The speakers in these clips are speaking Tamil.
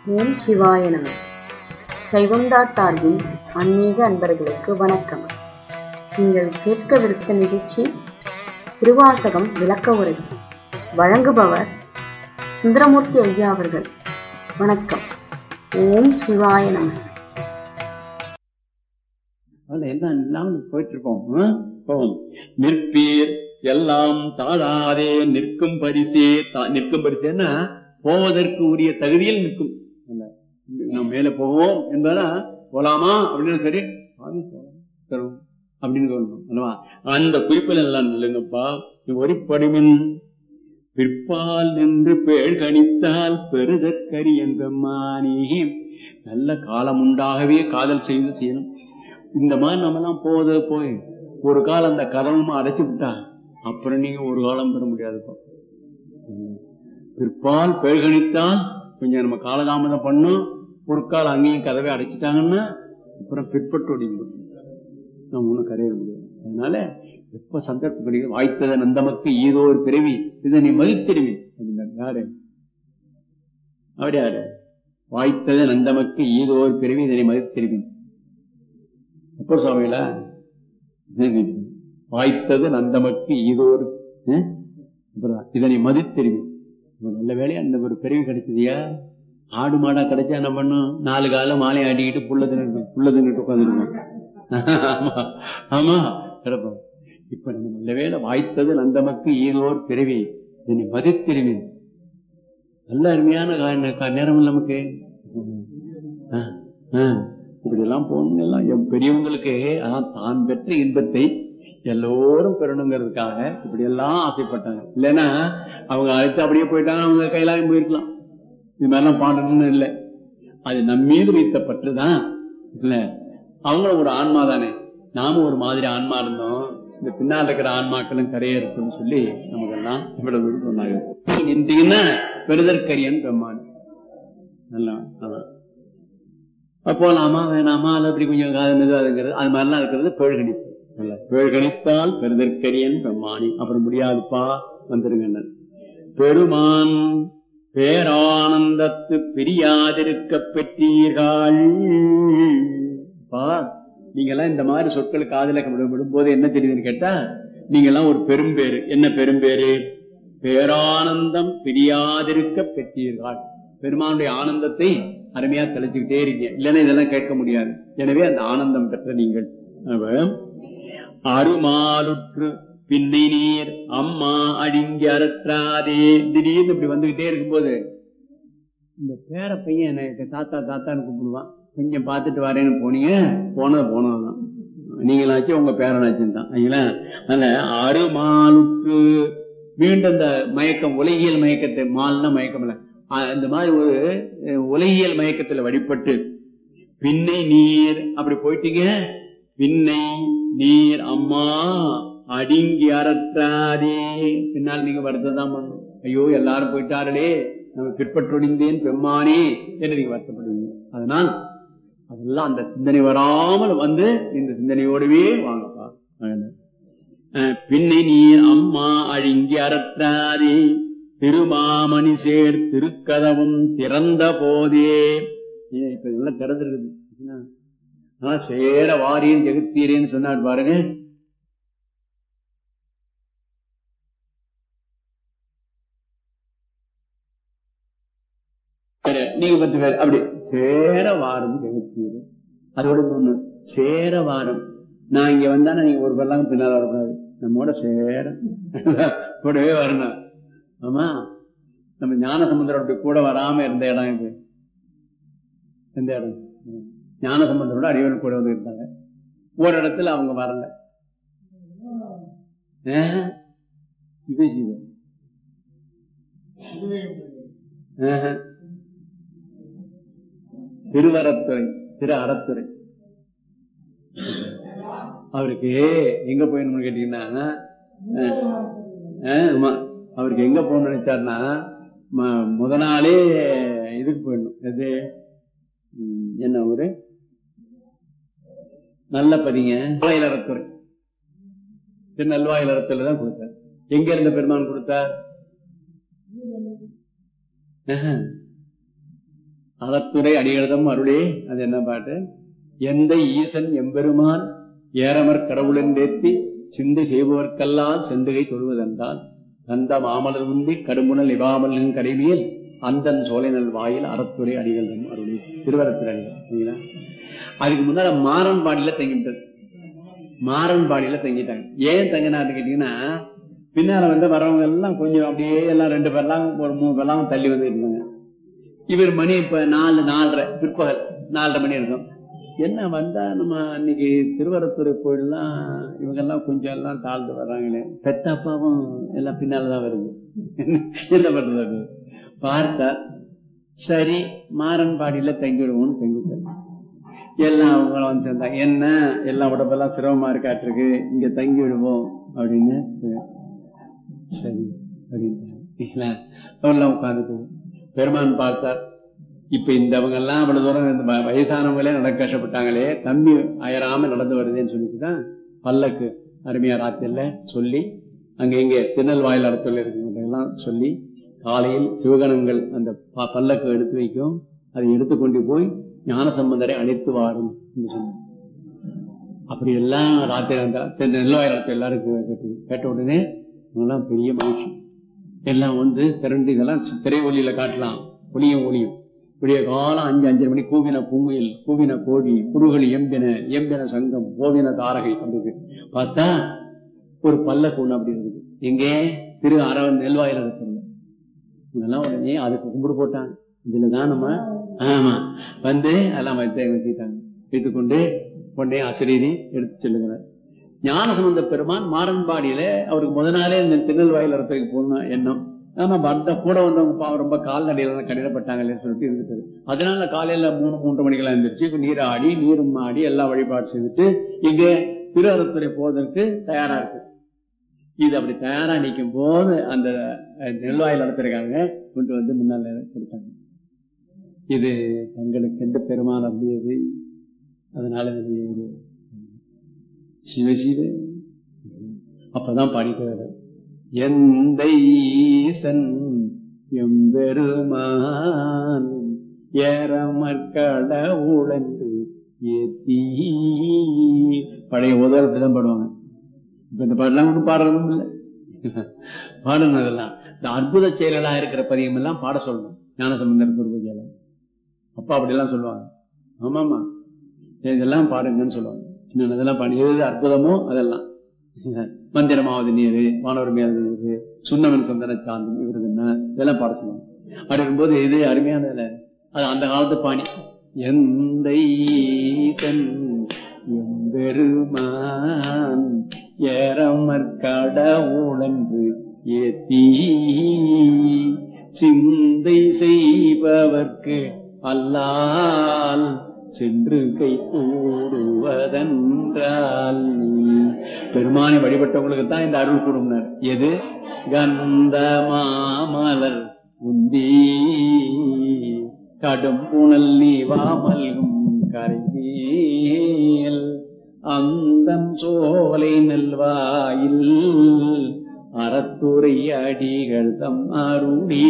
ஓம் சிவாய நம சைவம்டா சார்பில் ஆன்மீக அன்பர்களுக்கு வணக்கம் நீங்கள் கேட்கவிருக்க நிகழ்ச்சி திருவாசகம் விளக்க உரை வழங்குபவர் சுந்தரமூர்த்தி ஐயா அவர்கள் வணக்கம் ஓம் சிவாய நம அதுல எல்லாம் இல்லாம போயிட்டு இருக்கோம் ஆ? போவோம் நிற்பீர் எல்லாம் தாழாதே நிற்கும் பரிசே தா- நிற்கும் பரிசேன்னா போவதற்கு உரிய தகுதியில் நிற்கும் அல்ல. நம்ம மேல போவோம் என்பதா போலாமா அப்படின்னு சரி சாமி போலாம் தரும் அப்படின்னு சொல்லணும் அல்லவா அந்த குறிப்பில் எல்லாம் இல்லைங்கப்பா ஒரிப்படுமின் பிற்பால் நின்று பேழ் கணித்தால் பெருதற்கரி என்பம்மானி நல்ல காலம் உண்டாகவே காதல் செய்து செய்யணும் இந்த மாதிரி நம்ம எல்லாம் போது போய் ஒரு காலம் அந்த கதவுமா அடைச்சு விட்டா அப்புறம் நீங்க ஒரு காலம் பெற முடியாதுப்பா ம். பிற்பால் பேழ்கணித்தால் கொஞ்சம் நம்ம காலதாமதம் பண்ணும் பொருட்கால் அங்கேயும் கதவை அடைச்சிட்டாங்கன்னா அப்புறம் பிற்பட்டு ஒடியும் நம்ம ஒன்றும் கரைய முடியாது அதனால எப்ப சந்தர்ப்பம் கிடைக்கும் வாய்த்தத நந்தமக்கு ஈதோ ஒரு பிறவி இதை நீ மதித்திருவி அப்படின்னாரு யாரு அப்படி யாரு வாய்த்தத நந்தமக்கு ஈதோ ஒரு பிறவி இதனை மதித்திருவின் அப்பர் சுவாமியில வாய்த்தது நந்தமக்கு ஈதோர் அஹ்? அப்புறம் இதனை மதித்தெரிவி நல்ல வேலையா அந்த ஒரு பிறவி கிடைச்சதியா ஆடு மாடா கிடைச்சா என்ன பண்ணும் நாலு காலம் மாலை ஆடிக்கிட்டு புள்ள தின்னு புள்ள தின்னுட்டு உட்காந்துருக்கோம் ஆமா ஆமா கிடப்போம் இப்ப நம்ம நல்ல வேலை வாய்த்தது நந்தமக்கு ஈதோர் பிறவி இதனை மதித்தெரிவி நல்ல அருமையான கா- கா- நேரம் நமக்கு ஆ, ஆ. இப்படி எல்லாம் போகணும் எல்லாம் எம் பெரியவங்களுக்கு அதான் தான் பெற்ற இன்பத்தை எல்லோரும் பெறணுங்கிறதுக்காக இப்படி எல்லாம் ஆசைப்பட்டாங்க இல்லைன்னா அவங்க அழைத்து அப்படியே போயிட்டாங்க அவங்க கையிலாயும் போயிருக்கலாம் இது மாதிரிலாம் பாடணும்னு இல்லை அது நம்ம மீது வைத்த பற்றுதான் இல்ல அவங்களும் ஒரு ஆன்மா தானே நாமும் ஒரு மாதிரி ஆன்மா இருந்தோம் இந்த பின்னால் இருக்கிற ஆன்மாக்களும் கரையேறட்டும்னு சொல்லி நமக்கெல்லாம் இவ்வளவு தூரம் சொன்னாங்க நின்றீங்கன்னா பெருதற்கரியன் பெம்மான் நல்லா அதான் அப்ப போலாமா வேணாமா அது அப்படி கொஞ்சம் காது மெதுவாதுங்கிறது அது மாதிரிலாம் இருக்கிறது பேழ்கணிப்பு இல்ல பேழ்கணித்தால் பெருதற்கரியன் பெம்மானி அப்புறம் முடியாதுப்பா வந்துருங்க பெருமான் பேரானந்தத்து பிரியாதிருக்க பெற்றீர்கள் பா நீங்கெல்லாம் இந்த மாதிரி சொற்கள் காதல விடும்போது என்ன தெரியுதுன்னு கேட்டா நீங்கெல்லாம் ஒரு பெரும்பேரு என்ன பெரும்பேரு பேரானந்தம் பிரியாதிருக்க பெற்றீர்கள் பெருமானுடைய ஆனந்தத்தை அருமையா தெளிச்சுக்கிட்டே இருக்கீங்க இல்லைன்னா இதெல்லாம் கேட்க முடியாது எனவே அந்த ஆனந்தம் பெற்ற நீங்கள் அவ, அருமாலுற்று பின்னை நீர் அம்மா அடிங்கி அரற்றாதே திடீர்னு இப்படி வந்துகிட்டே இருக்கும்போது இந்த பேர பையன் என்ன தாத்தா தாத்தான்னு கூப்பிடுவான் கொஞ்சம் பார்த்துட்டு வரேன்னு போனீங்க போனது போனதுதான் நீங்களாச்சும் உங்க பேரனாச்சும் தான் சரிங்களா அதனால அருமாலுற்று மீண்டும் இந்த மயக்கம் உலகியல் மயக்கத்தை மால்னா மயக்கம் இல்ல அஹ் இந்த மாதிரி ஒரு அஹ், உலகியல் மயக்கத்துல வழிபட்டு பின்னை நீர் அப்படி போயிட்டீங்க பின்னை நீர் அம்மா அடிங்கி அறற்றாதே பின்னால் நீங்க வருத்தம் தான் பண்ணணும் ஐயோ எல்லாரும் போயிட்டார்களே நம்ம பிற்பற்றொடிந்தேன் பெம்மானே என்று நீங்க வருத்தப்படுவீங்க அதனால் அதெல்லாம் அந்த சிந்தனை வராமல் வந்து இந்த சிந்தனையோடவே வாங்கப்பா அதனால. அஹ், பின்னை நீர் அம்மா அழுங்கி அறற்றாதே திருமாமணி சேர் திருக்கதவும் திறந்த போதே ஏன் இப்ப இதெல்லாம் திறந்திருக்குது என்ன? ஆனா சேர வாரியன் ஜெகத்தீரேன்னு சொன்னார் பாருங்க சரி, நீங்க பத்து பேர் அப்படி சேர வாரம் ஜெகத்தீரு அதோட ஒண்ணு சேர வாரம் நான் இங்க வந்தானே நீங்க ஒரு பல்லாங்க பின்னால் வரக்கூடாது நம்மோட சேர கூடவே வரணும் ஆமா நம்ம ஞான சமுத்திரோட கூட வராம இருந்த இடம் இது எந்த இடம் ஞான சம்பந்தரோட அறிவன் கூட வந்து இருந்தாங்க ஒரு இடத்துல அவங்க வரல ஆஹ், இது ஜீவன் ஆஹ். திருவரத்துறை திரு அறத்துறை அவருக்கு எங்க போயணும்னு கேட்டீங்கன்னா ஆஹ், ஆஹ், ஆமா. அவருக்கு எங்க போகணும்னு நினைச்சாருன்னா ம- முத நாளே இதுக்கு போயிடணும் எது ம், என்ன ஊரு நல்ல பதிங்க நல்வாயிலறத்துறை திரு நல்வாயிலறத்துல தான் கொடுத்தார் எங்க இருந்த பெருமான் கொடுத்தார் ஆஹா. அறத்துறை அடிகளதம் அருளே அது என்ன பாட்டு எந்த ஈசன் எம்பெருமான் ஏறமர் கடவுளென்றேத்தி சிந்தை செய்பவர்க்கெல்லாம் செந்துகை தொழுவதென்றால் தந்த மாமலர் உந்தி கடுமுனல் இவாமலின் கடைவியல் அந்தன் சோலைநல் வாயில் அறத்துறை அடிகள் அருளி திருவரத்துறை அடிகள் சரிங்களா அதுக்கு முன்னால மாறன்பாடியில தங்கிவிட்டது மாறன்பாடியில தங்கிட்டாங்க ஏன் தங்கினான்னு கேட்டீங்கன்னா பின்னால வந்து வரவங்க எல்லாம் கொஞ்சம் அப்படியே எல்லாம் ரெண்டு பேர்லாம் ஒரு மூணு பேர்லாம் தள்ளி வந்து இருந்தாங்க இவர் மணி இப்ப நாலு நாலரை பிற்பகல் நாலரை மணி இருக்கும் என்ன வந்தா நம்ம அன்னைக்கு திருவரத்துறை கோயில்லாம் இவங்க எல்லாம் கொஞ்சம் எல்லாம் தாழ்ந்து வர்றாங்களே பெத்த அப்பாவும் எல்லாம் பின்னாலதான் வருது என்ன பண்றது அது பார்த்தா சரி மாறன்பாடியில தங்கிவிடுவோம்னு தங்கிவிட்டாங்க எல்லாம் அவங்களும் வந்து சேர்ந்தாங்க என்ன எல்லா உடம்பெல்லாம் சிரமமா இருக்காட்டிருக்கு இங்க தங்கி விடுவோம் அப்படின்னு சரி அப்படின்னு அவெல்லாம் உட்கார்ந்து பெருமான் பார்த்தார் இப்ப இந்தவங்க எல்லாம் அவ்வளவு தூரம் இந்த வ- வயசானவங்களே நடக்க கஷ்டப்பட்டாங்களே தம்பி அயராம நடந்து வருதுன்னு சொல்லிட்டுதான் பல்லக்கு அருமையா ராத்திரில சொல்லி அங்க இங்க திருநெல்வாயில் இடத்துல இருக்கிறவங்கெல்லாம் சொல்லி காலையில் சிவகணங்கள் அந்த ப- பல்லக்கு எடுத்து வைக்கும் அதை எடுத்துக்கொண்டு போய் ஞான சம்பந்தரை அழைத்து வாரும் என்று சொன்னார். அப்படி எல்லாம் ராத்திரி அந்த தென் நெல்வாயில் இடத்துல எல்லாரும் கே- கேட்டு- கேட்ட உடனே இவங்கெல்லாம் பெரிய மகிழ்ச்சி எல்லாம் வந்து திரண்டு இதெல்லாம் திரை ஒளியில காட்டலாம் ஒளியும் ஒளியும் விடிய காலம் அஞ்சு அஞ்சரை மணி கூவின பூங்குயில் கூவின கோழி குறுகளி எம்பின எம்பின சங்கம் ஓவின தாரகை அப்படி பார்த்தா ஒரு பல்லக்கு ஒண்ணு அப்படி இருக்குது எங்கே திரு அரவன் நெல்வாயில் இடத்துல இதெல்லாம் உடனே அதுக்கு கும்பிடு போட்டாங்க இதுலதான் நம்ம ஆமா வந்து அதெல்லாம் வைத்து வச்சுக்கிட்டாங்க வைத்துக்கொண்டு உடனே அசரீரி எடுத்து செல்லுகிறார் ஞானசம்பந்த பெருமான் மாறன்பாடியில அவருக்கு முத நாளே இந்த திருநெல்வாயில் இடத்துக்கு போகணும் எண்ணம் ஆனா வந்த கூட வந்தவங்க பாவம் ரொம்ப கால்நடையில தான் கடினப்பட்டாங்களே சொல்லிட்டு இருக்குது அதனால காலையில மூணு மூன்று மணிக்கெல்லாம் எழுந்திரிச்சு நீர் ஆடி நீரும் ஆடி எல்லாம் வழிபாடு செய்துட்டு இங்க திரு அறத்துறை போவதற்கு தயாரா இருக்கு இது அப்படி தயாரா நிற்கும் போது அந்த அஹ், நெல்வாயில் நடத்திருக்காங்க கொண்டு வந்து முன்னால கொடுத்தாங்க இது தங்களுக்கு எந்த பெருமாள் அப்படியது அதனால இது ஒரு சிவ சிவ அப்பதான் பாடிக்கிறார் எந்த ஈசன் எம்பெருமான் ஏறமற்கடவுளன்று ஏத்தி பழைய உதரத்தை தான் பாடுவாங்க இப்ப இந்த பாடலாம் ஒன்றும் பாடுறதும் இல்லை பாடணும் அதெல்லாம் இந்த அற்புத செயலா இருக்கிற பதியம் எல்லாம் பாட சொல்லணும் ஞானசம்பந்தர் குருபதியெல்லாம் அப்பா அப்படியெல்லாம் சொல்லுவாங்க ஆமாமா இதெல்லாம் பாடுங்கன்னு சொல்லுவாங்க இன்னொன்னு இதெல்லாம் பாடி எது அற்புதமோ அதெல்லாம் மந்திரமாவது நீர் வானவர் மேல் நீர் சுண்ணவன் சந்தன சாந்தம் இவரது என்ன இதெல்லாம் பாட சொல்லுவாங்க அப்படி இருக்கும்போது இது அருமையான வேலை. அது அந்த காலத்து பாணி எந்த ஈசன் எம்பெருமான் ஏறமற்கடவுளன்று ஏத்தி சிந்தை செய்பவர்க்கு அல்லால் சென்று கை கூடுவதென்றால் பெருமானை வழிபட்டவங்களுக்கு தான் இந்த அருள் கூடும்னார் எது கந்த மாமலர் உந்தி கடும் புனல் நீவாமல்கும் கரைமேல் அந்தம் சோலை நெல்வாயில் அறத்துறை அடிகள் தம் அருளி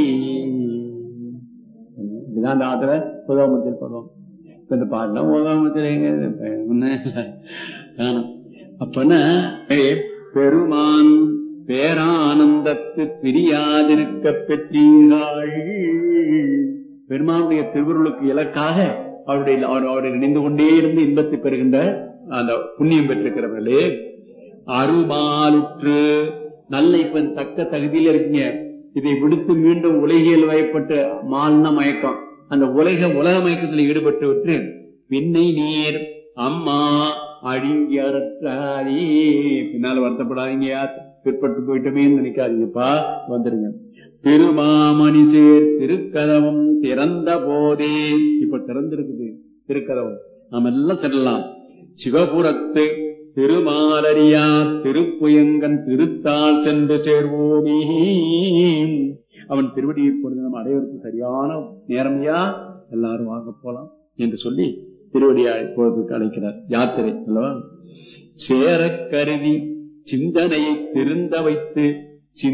இதுதான் அந்த ஆத்திர உதவமத்தில் படுவோம் இப்ப இந்த பாடலாம் உதவமத்தில் எங்க இப்ப ஒண்ணும் இல்ல. காணோம் அப்பன்னா பெ- பெருமான் பேரானந்தத்து பிரியாதிருக்க பெற்றீர்கள் பெருமானுடைய திருவருளுக்கு இலக்காக அவருடைய அவர் அவரை நினைந்து கொண்டே இருந்து இன்பத்தை பெறுகின்ற அந்த புண்ணியம் பெற்றிருக்கிறவர்களே அருமாலுற்று நல்ல இப்ப தக்க தகுதியில இருக்கீங்க இதை விடுத்து மீண்டும் உலகியல் வயப்பட்ட மால்ன மயக்கம் அந்த உலக உலக மயக்கத்தில் ஈடுபட்டு விட்டு பின்னை நீர் அம்மா அழிங்கி அறற்றாரே பின்னால வருத்தப்படாதீங்கயா பிற்பட்டு போயிட்டோமேன்னு நினைக்காதீங்கப்பா வந்துருங்க திருமாமணி சேர் திருக்கதவம் திறந்த போதே இப்ப திறந்திருக்குது திருக்கதவம் நாம எல்லாம் செல்லலாம் சிவபுரத்து திருமாலரியா திருப்புயங்கன் திருத்தாள் சென்று சேர்வோமே அவன் திருவடியை பொழுது நம்ம அடைவதற்கு சரியான நேரமையா எல்லாரும் வாங்க போலாம் என்று சொல்லி திருவடியை போவதற்கு அழைக்கிறார் யாத்திரை அல்லவா சேரக் கருதி சிந்தனையை திருந்த வைத்து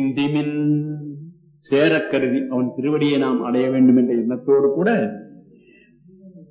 சிந்திமின் சேரக் கருதி அவன் திருவடியை நாம் அடைய வேண்டும் என்ற எண்ணத்தோடு கூட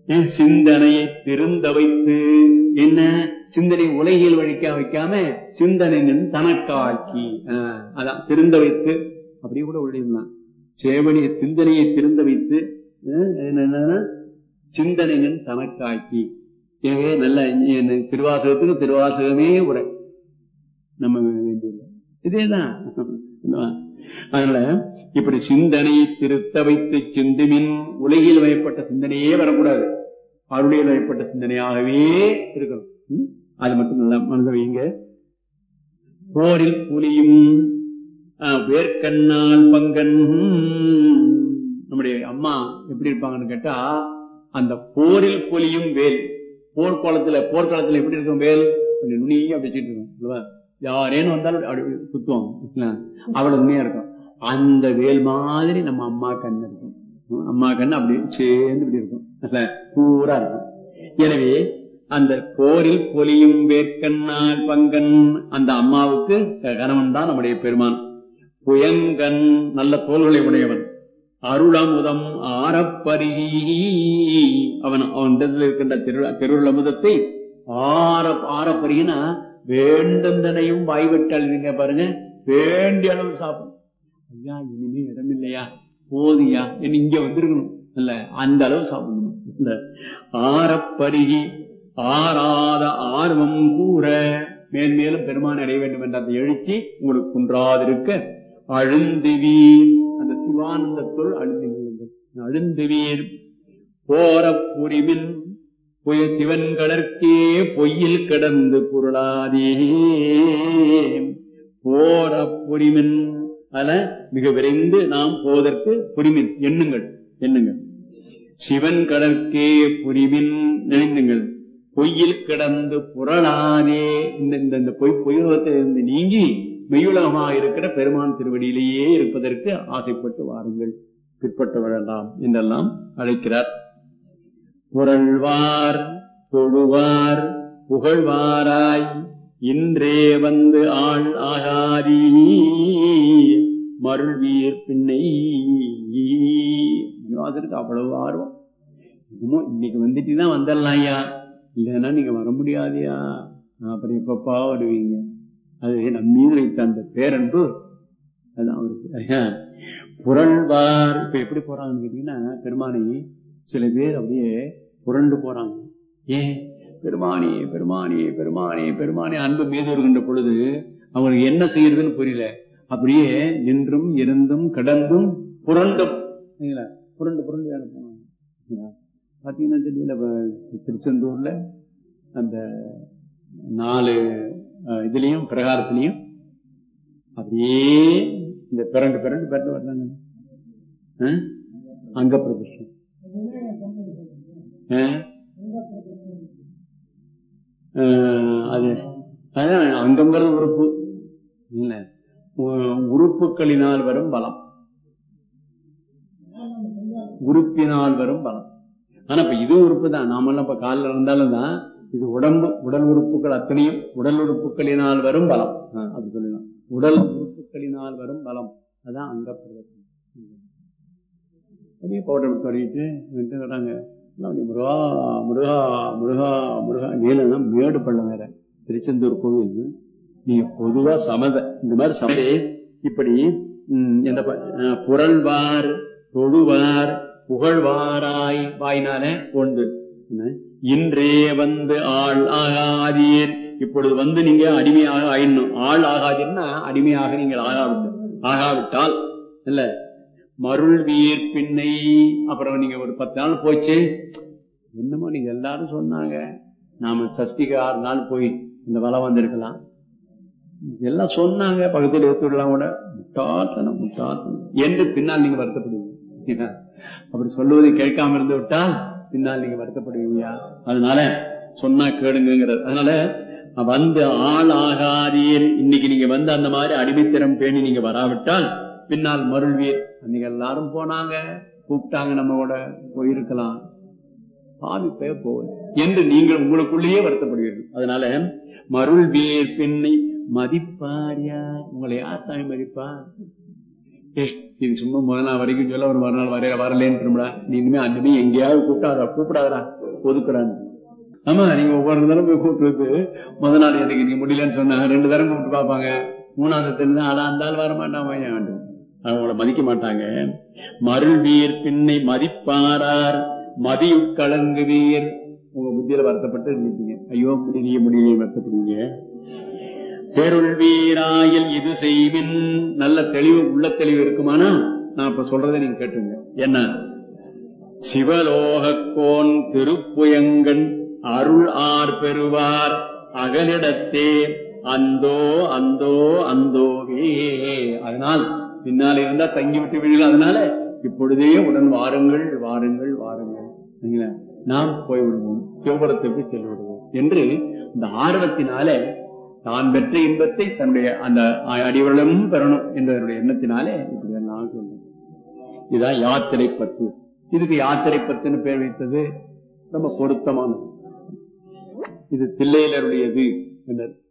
ஏன் சிந்தனையை திருந்த வைத்து என்ன சிந்தனை உலகில் வழிக்க வைக்காம சிந்தனையின் தனக்காக்கி ஆஹ், அதான் திருந்த வைத்து அப்படி கூட எழுதியிருந்தான் சேவனிய சிந்தனையை திருந்த வைத்து ஆஹ், என்னன்னா சிந்தனையின் தனக்காக்கி எனவே நல்ல இந்த திருவாசகத்துக்கு திருவாசகமே உரை நம்ம வேண்டியது இதேதான் அதனால இப்படி சிந்தனையை திருத்த வைத்து சிந்துமின் உலகில் வயப்பட்ட சிந்தனையே வரக்கூடாது அருளியல் வயப்பட்ட சிந்தனையாகவே இருக்கணும் ம்? அது மட்டும் நல்ல மனதை வைங்க போரில் புலியும் ஆஹ், வேர்க்கண்ணால் பங்கன் நம்முடைய அம்மா எப்படி இருப்பாங்கன்னு கேட்டா அந்த போரில் புலியும் வேல் போர்க்காலத்துல போர்க்காலத்துல எப்படி இருக்கும் வேல் கொஞ்சம் நுனியா அப்படி வச்சுட்டு இருக்கும் இல்லவா? யாரேன்னு வந்தாலும் அப்படி குத்துவாங்க இல்ல? அவ்வளவு உண்மையா இருக்கும் அந்த வேல் மாதிரி நம்ம அம்மா கண் இருக்கும் ம், அம்மா கண் அப்படி சேர்ந்து இப்படி இருக்கும் இல்ல? பூரா இருக்கும் எனவே அந்த போரில் பொலியும் வேர்க்கண்ணால் பங்கன் அந்த அம்மாவுக்கு கணவன் தான் நம்முடைய பெருமான் புயங்கன் நல்ல தோள்களை உடையவன் அருளமுதம் ஆரப்பருகி அவன் அவன் இருக்கின்ற திரு திருளமுதத்தை ஆர ஆரப்பருகினா வேண்டுந்தனையும் வாய்விட்டு அழுதுங்க பாருங்க வேண்டிய அளவு சாப்பிடும் ஐயா இனிமே இடம் இல்லையா போதியா என்ன இங்க வந்திருக்கணும் இல்ல அந்த அளவு சாப்பிடணும் இந்த ஆரப்பருகி ஆறாத ஆர்வம் கூற மேன்மேலும் பெருமான் அடைய வேண்டும் என்ற அந்த எழுச்சி உங்களுக்கு குன்றாதிருக்க அழுந்துவீர் அந்த சிவானந்தத்துள் அழுந்துவீர்கள் அழுந்துவீர் போற புரிமின் புய சிவன் கடற்கே பொய்யில் கிடந்து பொருளாதே போற புரிமின் அல மிக விரைந்து நாம் போவதற்கு புரிமின் எண்ணுங்கள் எண்ணுங்கள் சிவன் கடற்கே புரிவின் நினைந்துங்கள் பொய்யில் கிடந்து புரளாதே இந்த இந்த- இந்த பொய் பொய்யுலகத்திலிருந்து நீங்கி மெய்யுலகமாக இருக்கிற பெருமான் திருவடியிலேயே இருப்பதற்கு ஆசைப்பட்டு வாருங்கள் பிற்பட்டு வேண்டாம் என்றெல்லாம் அழைக்கிறார் புரள்வார் தொழுவார் புகழ்வாராய் இன்றே வந்து ஆள் ஆகாதீ மருள்வீர் பின்னை அதற்கு அவ்வளவு ஆர்வம் என்னமோ இன்னைக்கு வந்துட்டீங்கன்னா வந்துடலாம் ஐயா இல்லைன்னா நீங்க வர முடியாதியா அப்புறம் எப்பப்பா வருவீங்க அது நம் மீது வைத்த அந்த பேரன்பு அதுதான் அவருக்கு ஐயா, புரள்வார் இப்ப எப்படி போறாங்கன்னு கேட்டீங்கன்னா பெருமானை சில பேர் அப்படியே புரண்டு போறாங்க ஏன் பெருமானி பெருமானி பெருமானி பெருமானி அன்பு மீது வருகின்ற பொழுது அவங்களுக்கு என்ன செய்யறதுன்னு புரியல அப்படியே நின்றும் இருந்தும் கடந்தும் புரண்டும் சரிங்களா? புரண்டு புரண்டு வேலை போனாங்க சரிங்களா? பாத்தீங்கன்னா தெரியல இப்ப திருச்செந்தூர்ல அந்த நாலு அஹ், இதுலயும் பிரகாரத்திலையும் அப்படியே இந்த பிறண்டு பிறண்டு பிறண்டு வர்றாங்க அஹ்? அங்க பிரதிஷ்டம் அஹ்? அஹ், அது அதான் அங்கங்கிறது உறுப்பு இல்ல உ- உறுப்புகளினால் வரும் பலம் உறுப்பினால் வரும் பலம் ஆனா இப்ப இது உறுப்பு தான் நாமெல்லாம் இப்ப காலில் இருந்தாலும் தான் இது உடம்பு உடல் உறுப்புகள் அத்தனையும் உடல் உறுப்புகளினால் வரும் பலம் ஆ, அப்படி சொல்லலாம் உடல் உறுப்புகளினால் வரும் பலம் அதான் அங்க பிரதர்சனம் அப்படியே பவுடர் தொடங்கிட்டு வந்துட்டு வர்றாங்க எல்லாம் அப்படியே முருகா முருகா முருகா முருகா மேலாம் மேடு பள்ளம் வேற திருச்செந்தூர் கோவில் நீங்க பொதுவா சமத இந்த மாதிரி சமதே இப்படி ம், என்ன ப- அஹ், புரள்வார் தொழுவார் புகழ்வாராய் வாயினால கொண்டு என்ன? இன்றே வந்து ஆள் ஆகாதீர் இப்பொழுது வந்து நீங்க அடிமையாக ஆயிடணும் ஆள் ஆகாதீர்னா அடிமையாக நீங்கள் ஆகாவிட்டு ஆகாவிட்டால் இல்ல மருள் வீர் பின்னை அப்புறம் நீங்க ஒரு பத்து நாள் போச்சு என்னமோ நீங்க எல்லாரும் சொன்னாங்க நாம சஷ்டிக்கு ஆறு நாள் போய் இந்த வளம் வந்திருக்கலாம் எல்லாம் சொன்னாங்க பக்கத்தில் எடுத்துடலாம் கூட முட்டாத்தனம் முட்டாத்தனம் என்று பின்னால் நீங்க வருத்தப்படுவீங்க அப்படி சொல்லுவதை கேட்காம இருந்து விட்டால் பின்னால் நீங்க வருத்தப்படுவீங்க அதனால சொன்னா கேளுங்கிறது அதனால வந்து ஆள் ஆகாதீர் இன்னைக்கு நீங்க வந்து அந்த மாதிரி அடிமைத்திறம் பேணி நீங்க வராவிட்டால் பின்னால் மருள்வீர் அன்னைக்கு எல்லாரும் போனாங்க கூப்பிட்டாங்க நம்ம கூட போயிருக்கலாம் பாவி பேர் போகுது என்று நீங்கள் உங்களுக்குள்ளேயே வருத்தப்படுவீர்கள் அதனால மருள் வீர் பெண்ணை மதிப்பார் யார் உங்களை யார் தாய் மதிப்பார் ஏய், இது சும்மா முதல் நாள் வரைக்கும் சொல்ல ஒரு மறுநாள் வரைய வரலேன்ட்டுடா நீ இனிமே அன்னிமே எங்கேயாவது கூப்பிட்டாதா கூப்பிடாதடா ஒதுக்குறான்னு ஆமா நீங்க ஒவ்வொரு தரம் போய் கூப்பிட்டு முதல் நாள் எனக்கு நீங்க முடியலன்னு சொன்னா ரெண்டு தரம் கூப்பிட்டு பார்ப்பாங்க மூணாவது தெரிஞ்சா ஆனா அந்த ஆள் வர மாட்டான் வேண்டும் அவங்கள மதிக்க மாட்டாங்க மருள்வீர் பின்னை மதிப்பாரார் மதியுட் கலங்குவீர் உங்க புத்தியில வருத்தப்பட்டு இருந்தீங்க ஐயோ முடியலையே முடியலையே வருத்தப்படுவீங்க பேருள்வீராயில் இது செய்வின் நல்ல தெளிவு உள்ள தெளிவு இருக்குமானா நான் இப்ப சொல்றதை நீங்க கேட்டுங்க என்ன சிவலோகக்கோன் திருப்புயங்கன் அருள் ஆர் பெறுவார் அகலிடத்தே அந்தோ அந்தோ அந்தோவே அதனால் பின்னால் இருந்தா தங்கி விட்டு விழுக அதனால இப்பொழுதே உடன் வாருங்கள் வாருங்கள் வாருங்கள் சரிங்களா? நாம் போய்விடுவோம் சிவபுரத்திற்கு சென்று விடுவோம் என்று இந்த ஆர்வத்தினால தான் பெற்ற இன்பத்தை தன்னுடைய அந்த அடிவர்களும் பெறணும் என்ற எண்ணத்தினாலே இப்படி நான் சொல்றேன் இதான் யாத்திரை பத்து இதுக்கு யாத்திரை பத்துன்னு பேர் வைத்தது ரொம்ப பொருத்தமானது இது தில்லையிலருடையது என்றார்